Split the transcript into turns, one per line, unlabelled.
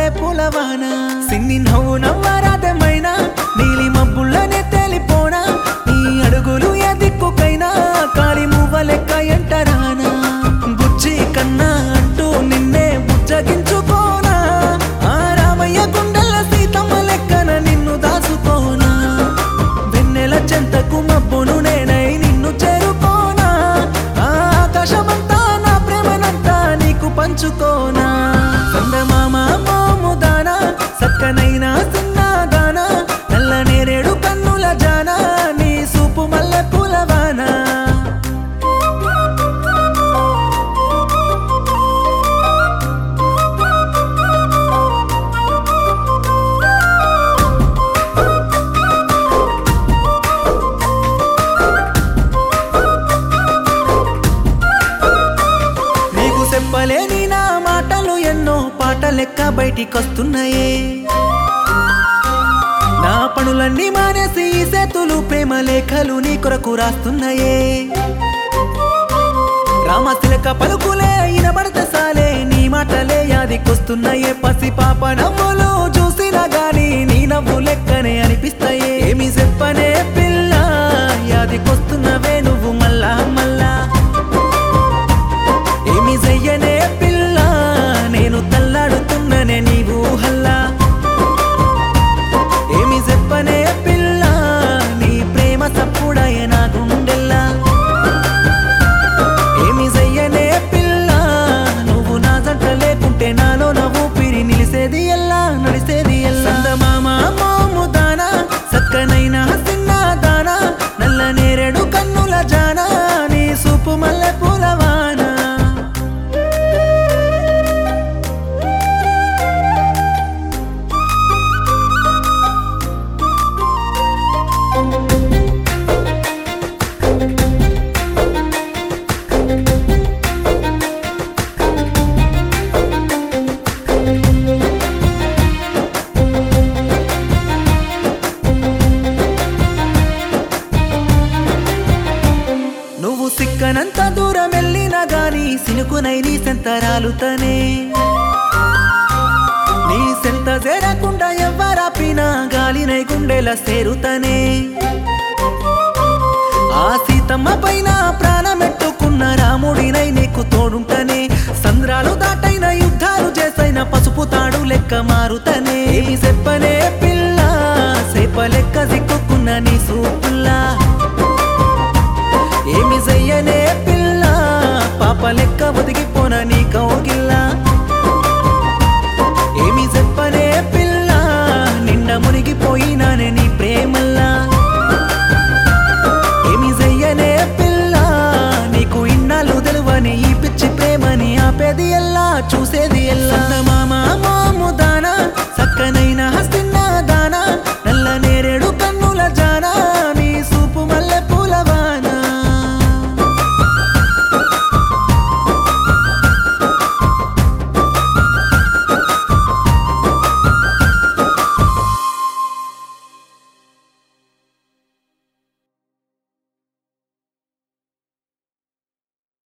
మల్లె పూలవాన సిన్ని నవ్వు నవ్వరాదమైనా నీలి మబ్బుల్లనే తేలిపోనా నీ అడుగులు ఏ దిక్కుకైనా కాలి మువ్వ లెక్క ఎంటరానా బుజ్జి కన్నా అంటూ నిన్నే బుజ్జగించుకోనా ఆ రామయ్య గుండెల సీతమ్మ లెక్కన నిన్ను దాచుకోనా వెన్నెల చెంతకు మబ్బును నేనై నిన్ను చేరుకోనా ఆ ఆకాశమంతా నా ప్రేమనంతా నీకు పంచుకోనా చందమామ మోముదానా సక్కనైనా సిన్నదానా నల్ల నేరేడు కన్నుల జానా నీ సూపు మల్లె పూలవానా నీకు చెప్పలేని నా మాటలు ఎన్నో పాట లెక్క బయటికొస్తున్నాయే నా పనులన్నీ మానేసి ఈ సేతులు ప్రేమ లేఖలు నీ కొరకు రాస్తున్నాయే రామశిలక పలుకులే వినబడితే సాలే నీ మాటలే యాదికొస్తున్నాయే పసి పాప నవ్వులు చూసినా గాని నీ నవ్వు లెక్కనే అనిపిస్తాయే ఏమి చెప్పనే పిల్ల యాదికొస్తున్నవే నువ్వు మళ్ళా మళ్ళా ఏమి చెయ్యనే పిల్ల నేను తల్లాడుతున్ననే నీవు హల్లా ఏమి చెప్పనే పిల్ల నీ ప్రేమ సప్పుడయ నా గుండెల్లా ఏమి చెయ్యనే పిల్ల నువ్వు నా జంట లేకుంటే నాలో నవ్వు పిరి నిలిసేది ఎల్లా నడిసేది ఎల్లా మామ మోము దానా సక్కనైనా సిన్న దానా నల్ల నేరేడు కన్నుల జానా నీ సూపు మల్లె పూలవానా నువ్వు సిక్కనంత దూరం వెళ్ళినా గాని సినుకునై నీ సెంతరాలుతనే నీ సెంత చేరకుండా ఎవ్వరాపినా గాలినై గుండెల సేరుతనే ఆ సీతమ్మ పైన ప్రాణమెట్టుకున్న రాముడినై నీకు తోడుంటనే సంద్రాలు దాటైన యుద్ధాలు చేసైన పసుపు తాడు లెక్క మారుతనే ఏమి చెప్పనే పిల్ల సేప లెక్క సిక్కుకున్న నీ సూపుల్లా ఏమి చెయ్యనే పిల్ల పాప లెక్క ఒదిగిపోన నీ కౌగిల్లా ఏమి చెప్పనే పిల్ల నిండ మునిగిపోయినానే నీ ప్రేమల్లా ఏమి చెయ్యనే పిల్ల నీకు ఇన్నాళ్ళు తెలువని ఈ పిచ్చి ప్రేమని ఆపేది ఎల్లా చూసేది ఎల్లా మామ